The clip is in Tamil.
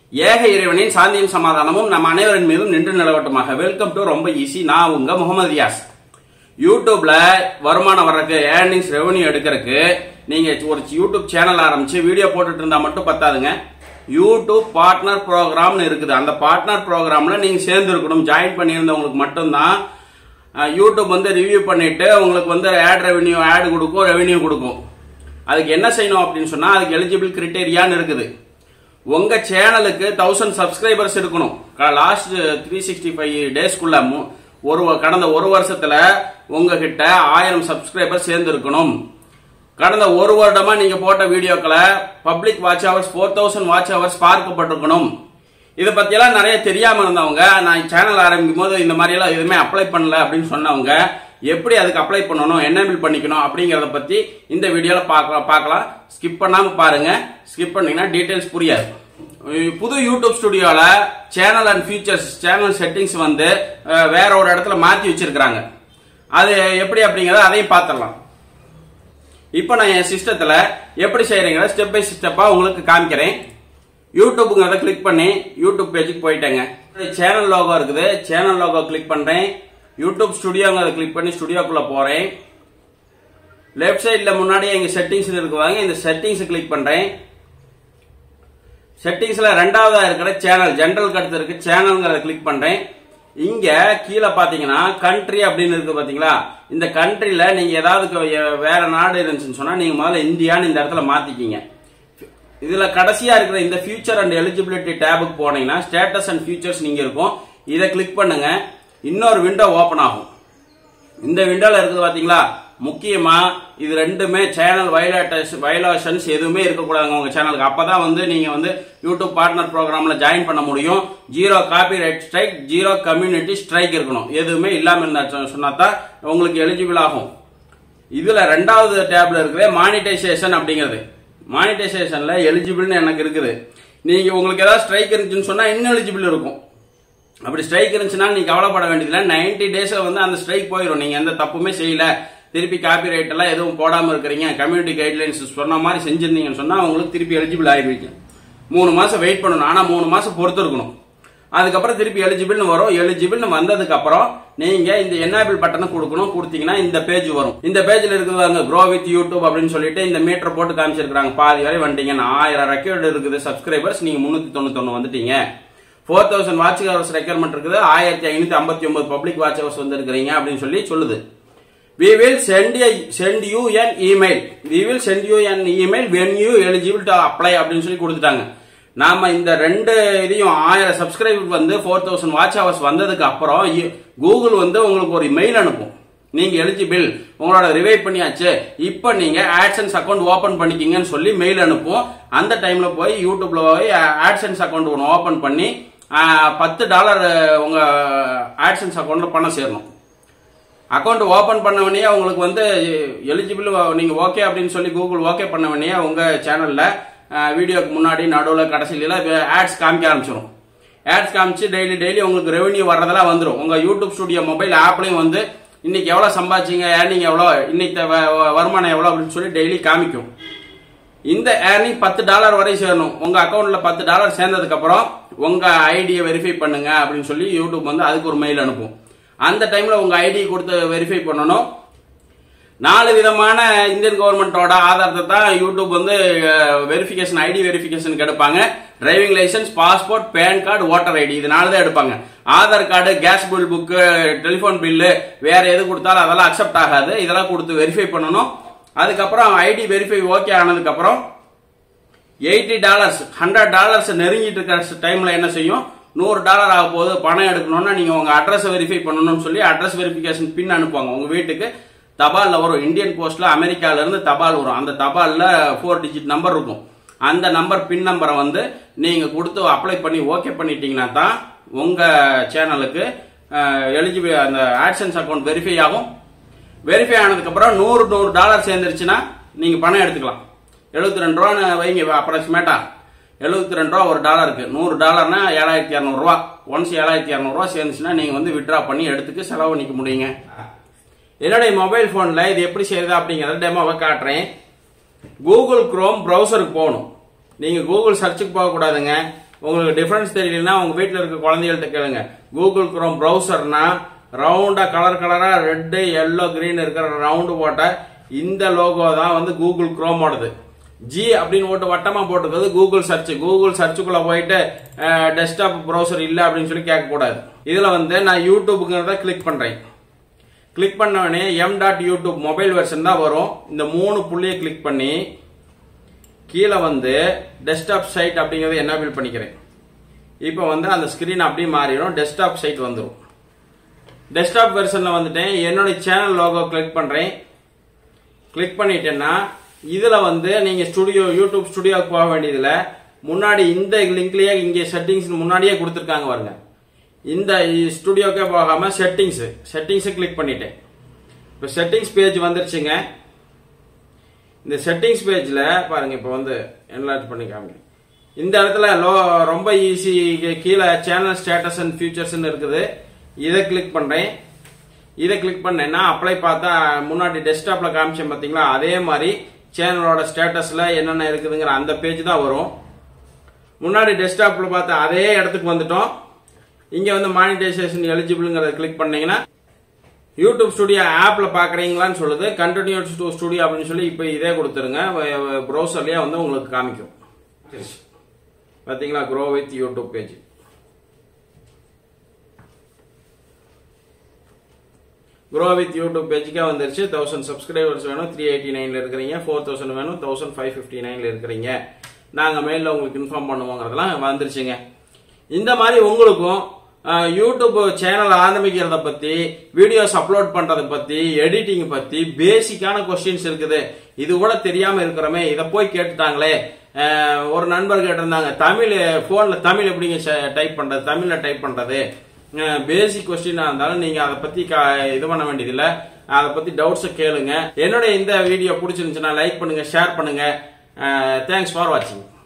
ஏக இறைவனின் சாந்தியும் சமாதானமும் நம் அனைவரின் மீதும் நின்று நிலவட்டுமாக வெல்கம் டு ரொம்ப ஈஸி நான் உங்க முகமது ரியாஸ் யூடியூப்ல வருமானம் வர்றதுக்கு ஏர்னிங்ஸ் ரெவன்யூ எடுக்கிறதுக்கு நீங்க ஒரு யூடியூப் சேனல் ஆரம்பிச்சு வீடியோ போட்டுட்டு இருந்தா மட்டும் பத்தாதுங்க யூடியூப் பார்ட்னர் ப்ரோக்ராம்னு இருக்குது அந்த பார்ட்னர் ப்ரோக்ராம்ல நீங்க சேர்ந்து இருக்கணும் ஜாயின் பண்ணியிருந்தவங்களுக்கு மட்டும்தான் அஹ், யூடியூப் வந்து ரிவ்யூ பண்ணிட்டு உங்களுக்கு வந்து ஆட் ரெவன்யூ ஆட் கொடுக்கும் ரெவன்யூ கொடுக்கும் அதுக்கு என்ன செய்யணும் அப்படின்னு சொன்னா அதுக்கு எலிஜிபிள் கிரிட்டேரியான்னு இருக்குது உங்க சேனலுக்கு தௌசண்ட் சப்ஸ்கிரைபர்ஸ் இருக்கணும் லாஸ்ட் த்ரீ சிக்ஸ்டி ஃபைவ் டேஸ்க்குள்ள ஒரு வ- கடந்த ஒரு வருஷத்துல உங்ககிட்ட ஆயிரம் சப்ஸ்கிரைபர் சேர்ந்து இருக்கணும் கடந்த ஒரு வருடமா நீங்க போட்ட வீடியோக்களை public watch hours four thousand watch hours பார்க்கப்பட்டிருக்கணும் இதை பத்தியெல்லாம் நிறைய தெரியாம இருந்தவங்க நான் சேனல் ஆரம்பிக்கும் போது இந்த மாதிரி எல்லாம் எதுவுமே அப்ளை பண்ணல அப்படின்னு சொன்னவங்க எப்படி அதுக்கு அப்ளை பண்ணணும் என்னபிள் பண்ணிக்கணும் அப்படிங்கறத பத்தி இந்த வீடியோல பார்க்கலாம் பார்க்கலாம் ஸ்கிப் பண்ணாம பாருங்க ஸ்கிப் பண்ணீங்கன்னா டீடைல்ஸ் புரியாது அஹ் புது யூடியூப் ஸ்டுடியோல channel and features channel settings வந்து அஹ், வேற ஒரு இடத்துல மாத்தி வச்சிருக்காங்க அது எப்படி அப்படிங்கறத அதையும் பார்த்துடலாம் இப்போ நான் என் சிஸ்டத்துல எப்படி செய்யறீங்க ஸ்டெப் பை ஸ்டெப்பா உங்களுக்கு காமிக்கிறேன் யூடியூப்ங்கிறத கிளிக் பண்ணி யூடியூப் பேஜுக்கு போயிட்டேங்க சேனல் லோகோ இருக்குது சேனல் லோகோ கிளிக் பண்றேன் யூடியூப் ஸ்டுடியோங்கிறத கிளிக் பண்ணி ஸ்டுடியோக்குள்ள போறேன் லெஃப்ட் சைடுல முன்னாடியே இங்க செட்டிங்ஸ் இருக்குவாங்க இந்த செட்டிங்ஸ் கிளிக் பண்றேன் செட்டிங்ஸ்ல ரெண்டாவதா இருக்கிற சேனல் ஜெனரல் அடுத்து இருக்கு சேனல்ங்கிறத கிளிக் பண்றேன் இங்க கீழே பாத்தீங்கன்னா கண்ட்ரி அப்படின்னு இருக்கு பாத்தீங்களா இந்த கண்ட்ரில நீங்க ஏதாவது க- வேற நாடு இருந்துச்சுன்னு சொன்னா நீங்க முதல்ல இந்தியான்னு இந்த இடத்துல மாத்திக்கிங்க இதுல கடைசியா இருக்கிற இந்த ஃபியூச்சர் அண்ட் எலிஜிபிலிட்டி டேபுக்கு போனீங்கன்னா ஸ்டேட்டஸ் அண்ட் ஃபியூச்சர்ஸ் நீங்க இருக்கும் இதை கிளிக் பண்ணுங்க இன்னொரு விண்டோ ஓபன் ஆகும் இந்த விண்டோல இருக்குது பாத்தீங்களா முக்கியமா இது ரெண்டுமே சேனல் வயலேட்டர்ஸ் வயலேஷன்ஸ் எதுவுமே இருக்கக்கூடாதுங்க உங்க சேனலுக்கு அப்பதான் வந்து நீங்க வந்து யூடியூப் பார்ட்னர் ப்ரோக்ராம்ல ஜாயின் பண்ண முடியும் zero copyright strike zero community strike இருக்கணும் எதுவுமே இல்லாம இருந்தா சொன்னா தான் உங்களுக்கு எலிஜிபிள் ஆகும் இதுல ரெண்டாவது டேப்ல இருக்கிற மானிட்டைசேஷன் அப்படிங்கிறது மானிட்டைசேஷன்ல எலிஜிபிள்னு எனக்கு இருக்குது நீங்க உங்களுக்கு ஏதாவது ஸ்ட்ரைக் இருந்துச்சுன்னு சொன்னா இன்னும் எலிஜிபிள் இருக்கும் அப்படி ஸ்ட்ரைக் இருந்துச்சுன்னா நீங்க கவலைப்பட வேண்டியதில்லை 90 டேஸ்ல வந்து அந்த ஸ்ட்ரைக் போயிடும் நீங்க எந்த தப்புமே செய்யல திருப்பி காப்பி ரைட் எல்லாம் எதுவும் போடாம இருக்கிறீங்க கம்யூனிட்டி கைட்லைன்ஸ் சொன்ன மாதிரி செஞ்சிருந்தீங்கன்னு சொன்னா உங்களுக்கு திருப்பி எலிஜிபிள் ஆயிருவீங்க மூணு மாசம் வெயிட் பண்ணணும் ஆனா மூணு மாசம் பொறுத்து இருக்கணும் அதுக்கப்புறம் திருப்பி எலிஜிபிள்னு வரும் எலிஜிபிள்னு வந்ததுக்கு அப்புறம் நீங்க இந்த என்னாபிள் பட்டனை கொடுக்கணும் கொடுத்தீங்கன்னா இந்த பேஜ் வரும் இந்த பேஜ்ல இருக்குது அங்க க்ரோ வித் யூடியூப் அப்படின்னு சொல்லிட்டு இந்த மீட்டர் போட்டு காமிச்சிருக்காங்க பாதி வரை வந்துட்டீங்க ஆயிரம் ரெக்கார்டு இருக்குது சப்ஸ்கிரைபர்ஸ் நீங்க முன்னூத்தி தொண்ணூத்தொன்னு வந்துட்டீங்க four thousand watch hours requirement இருக்குது ஆயிரத்தி ஐநூத்தி ஐம்பத்தி ஒன்பது பப்ளிக் வாட்ச் ஹவர்ஸ் வந்திருக்கிறீங்க அப்படின்னு சொல்லி சொல்லுது we will send a, send you an email we will send you an email when you eligible to apply அப்படின்னு சொல்லி கொடுத்துட்டாங்க நாம இந்த ரெண்டு இதையும் ஆயிரம் சப்ஸ்கிரைபர் வந்து ஃபோர் தௌசண்ட் வாட்ச் ஹவர்ஸ் வந்ததுக்கு அப்புறம் கூகுள் வந்து உங்களுக்கு ஒரு மெயில் அனுப்பும் நீங்க எலிஜிபிள் உங்களோட ரிவைவ் பண்ணியாச்சு இப்போ நீங்க ஆட்சன்ஸ் அக்கௌண்ட் ஓபன் பண்ணிக்கிங்கன்னு சொல்லி மெயில் அனுப்பும் அந்த டைம்ல போய் யூடியூப்ல போய் ஆட்சன்ஸ் அக்கௌண்ட் ஒன்று ஓபன் பண்ணி ஆஹ், பத்து டாலர் உங்க ஆட்சன்ஸ் அக்கௌண்ட்ல பணம் சேரணும் அக்கௌண்ட் ஓபன் பண்ண உடனே உங்களுக்கு வந்து எலிஜிபிள் நீங்க ஓகே அப்படின்னு சொல்லி கூகுள் ஓகே பண்ண உடனே உங்க சேனல்ல வீடியோக்கு முன்னாடி நடுவில் கடைசியில ஆட்ஸ் காமிக்க ஆரம்பிச்சிடும் ஆட்ஸ் காமிச்சு டெய்லி டெய்லி உங்களுக்கு ரெவன்யூ வர்றதெல்லாம் வந்துடும் உங்க யூடியூப் ஸ்டுடியோ மொபைல் ஆப்லயும் வந்து இன்னைக்கு எவ்வளவு சம்பாதிச்சீங்க ஏர்னிங் எவ்வளோ இன்னைக்கு த- வ- வ- வருமானம் எவ்வளோ அப்படின்னு சொல்லி டெய்லி காமிக்கும் இந்த ஏர்னிங் பத்து டாலர் வரை சேரணும் உங்க அக்கௌண்ட்ல பத்து டாலர் சேர்ந்ததுக்கு அப்புறம் உங்க ஐடியை வெரிஃபை பண்ணுங்க அப்படின்னு சொல்லி யூடியூப் வந்து அதுக்கு ஒரு மெயில் அனுப்பும் அந்த டைம்ல உங்க ஐடி கொடுத்து வெரிஃபை பண்ணணும் நாலு விதமான இந்தியன் கவர்மெண்டோட ஆதாரத்தை தான் யூடியூப் வந்து வெரிஃபிகேஷன் ஐடி வெரிஃபிகேஷன் எடுப்பாங்க driving licence passport PAN card voter ID இது நாலு தான் எடுப்பாங்க Aadhaar card gas bill book telephone bill வேற எது கொடுத்தாலும் அதெல்லாம் அக்செப்ட் ஆகாது இதெல்லாம் கொடுத்து வெரிஃபை பண்ணணும் அதுக்கப்புறம் ஐடி வெரிஃபை ஓகே ஆனதுக்கு அப்புறம் எயிட்டி டாலர்ஸ் ஹண்ட்ரட் டாலர்ஸ் நெருங்கிட்டு இருக்கிற டைம்ல என்ன செய்யும் நூறு டாலர் ஆக போகுது பணம் எடுக்கணும்னா நீங்க உங்க அட்ரஸ் வெரிஃபை பண்ணணும்னு சொல்லி அட்ரஸ் வெரிஃபிகேஷன் பின் அனுப்புவாங்க உங்க வீட்டுக்கு தபால்ல வரும் இந்தியன் போஸ்ட்ல அமெரிக்கால இருந்து தபால் வரும் அந்த தபால்ல ஃபோர் டிஜிட் நம்பர் இருக்கும் அந்த நம்பர் பின் நம்பரை வந்து நீங்க கொடுத்து அப்ளை பண்ணி ஓகே பண்ணிட்டீங்கன்னா தான் உங்க சேனலுக்கு எலிஜிபிள் அந்த ஆட்சன்ஸ் அக்கௌண்ட் வெரிஃபை ஆகும் வெரிஃபை ஆனதுக்கு அப்புறம் நூறு நூறு டாலர் சேர்ந்துருச்சுன்னா நீங்க பணம் எடுத்துக்கலாம் எழுபத்தி ரெண்டு ரூபான்னு வைங்க அப்ராக்சிமேட்டா எழுபத்தி ரெண்டு ரூபா ஒரு டாலருக்கு நூறு டாலர்னா ஏழாயிரத்தி இரநூறுவா ஒன்ஸ் ஏழாயிரத்தி இரநூறுவா சேர்ந்துச்சுன்னா நீங்க வந்து வித்ட்ரா பண்ணி எடுத்துக்கு செலவு பண்ணிக்க முடியுங்க என்னுடைய மொபைல் போன்ல இது எப்படி செய்யுது அப்படிங்கறத டெமோவை காட்டுறேன் கூகுள் குரோம் ப்ரௌசருக்கு போகணும் நீங்க கூகுள் சர்ச்சுக்கு போக கூடாதுங்க உங்களுக்கு டிஃபரன்ஸ் தெரியலன்னா உங்க வீட்டில் இருக்க குழந்தைகள்ட்ட கேளுங்க கூகுள் குரோம் ப்ரௌசர்னா ரவுண்டா கலர் கலரா ரெட்டு எல்லோ கிரீன் இருக்கிற ரவுண்டு போட்ட இந்த லோகோ தான் வந்து கூகுள் குரோமோடது ஜி அப்படின்னு போட்டு வட்டமா போட்டுக்கிறது கூகுள் சர்ச் கூகுள் சர்ச்சுக்குள்ள போயிட்டு டெஸ்க்டாப் ப்ரௌசர் இல்ல அப்படின்னு சொல்லி கேட்க கூடாது இதுல வந்து நான் யூடியூபுங்கிறத கிளிக் பண்றேன் கிளிக் பண்ண உடனே M dot YouTube mobile version தான் வரும் இந்த மூணு புள்ளியை கிளிக் பண்ணி கீழே வந்து டெஸ்க்டாப் சைட் அப்படிங்கறத எனேபிள் பண்ணிக்கிறேன் இப்போ வந்து அந்த ஸ்கிரீன் அப்படியே மாறிடும் டெஸ்க்டாப் சைட் வந்துடும் டெஸ்க்டாப் வெர்ஷன்ல வந்துட்டேன் என்னோட சேனல் லோகோ கிளிக் பண்றேன் கிளிக் பண்ணிட்டேன்னா இதுல வந்து நீங்க ஸ்டுடியோ யூடியூப் ஸ்டுடியோக்கு போக வேண்டியதுல முன்னாடி இந்த லிங்க்லயே இங்க செட்டிங்ஸ் முன்னாடியே கொடுத்துருக்காங்க பாருங்க இந்த ஸ்டுடியோக்கே போகாம செட்டிங்ஸ் செட்டிங்ஸ் கிளிக் பண்ணிட்டேன் இப்போ செட்டிங்ஸ் பேஜ் வந்துருச்சுங்க இந்த செட்டிங்ஸ் பேஜ்ல பாருங்க இப்போ வந்து என்லார்ஜ் பண்ணி காமிங்க இந்த இடத்துல லோ ரொம்ப ஈஸி கீழே சேனல் ஸ்டேட்டஸ் அண்ட் ஃபியூச்சர்ஸ்னு இருக்குது இதை கிளிக் பண்றேன் இதை கிளிக் பண்ணேன்னா அப்ளை பார்த்தா முன்னாடி டெஸ்க்டாப்ல காமிச்சேன் பாத்தீங்களா அதே மாதிரி சேனலோட ஸ்டேட்டஸ்ல என்னென்ன இருக்குதுங்கிற அந்த பேஜ் தான் வரும் முன்னாடி டெஸ்க்டாப்ல பார்த்த அதே இடத்துக்கு வந்துட்டோம் இங்க வந்து மானிட்டைசேஷன் எலிஜிபிள்ங்கிறத கிளிக் பண்ணீங்கன்னா யூடியூப் ஸ்டுடியோ ஆப்ல பாக்குறீங்களான்னு சொல்லுது கண்டினியூ டு ஸ்டுடியோ அப்படின்னு சொல்லி இப்போ இதே கொடுத்துருங்க ப்ரௌசர்லயே வந்து உங்களுக்கு காமிக்கும் பாத்தீங்களா grow with YouTube page grow with YouTube பேஜுக்கே வந்துருச்சு தௌசண்ட் சப்ஸ்கிரைபர்ஸ் வேணும் த்ரீ எயிட்டி நைன்ல இருக்கிறீங்க ஃபோர் தௌசண்ட் வேணும் தௌசண்ட் ஃபைவ் ஃபிஃப்டி நைன்ல இருக்கிறீங்க நாங்க மெயிலில் உங்களுக்கு இன்ஃபார்ம் பண்ணுவோங்கிறதெல்லாம் வந்துருச்சுங்க இந்த மாதிரி உங்களுக்கும் அஹ், யூடியூப் சேனல் ஆரம்பிக்கிறத பத்தி வீடியோஸ் அப்லோட் பண்றத பத்தி எடிட்டிங் பத்தி பேசிக்கான கொஸ்டின்ஸ் இருக்குது இது கூட தெரியாம இருக்கிறோமே இதை போய் கேட்டுட்டாங்களே அஹ், ஒரு நண்பர் கேட்டிருந்தாங்க தமிழ் போன்ல தமிழ் எப்படிங்க டைப் பண்றது தமிழ்ல டைப் பண்றது பேசிக் கொஸ்டினா இருந்தாலும் நீங்க அதை பத்தி க- இது பண்ண வேண்டியதில்ல அதை பத்தி டவுட்ஸ் கேளுங்க என்னுடைய இந்த வீடியோ பிடிச்சிருந்துச்சுன்னா லைக் பண்ணுங்க ஷேர் பண்ணுங்க தேங்க்ஸ் ஃபார் வாட்சிங்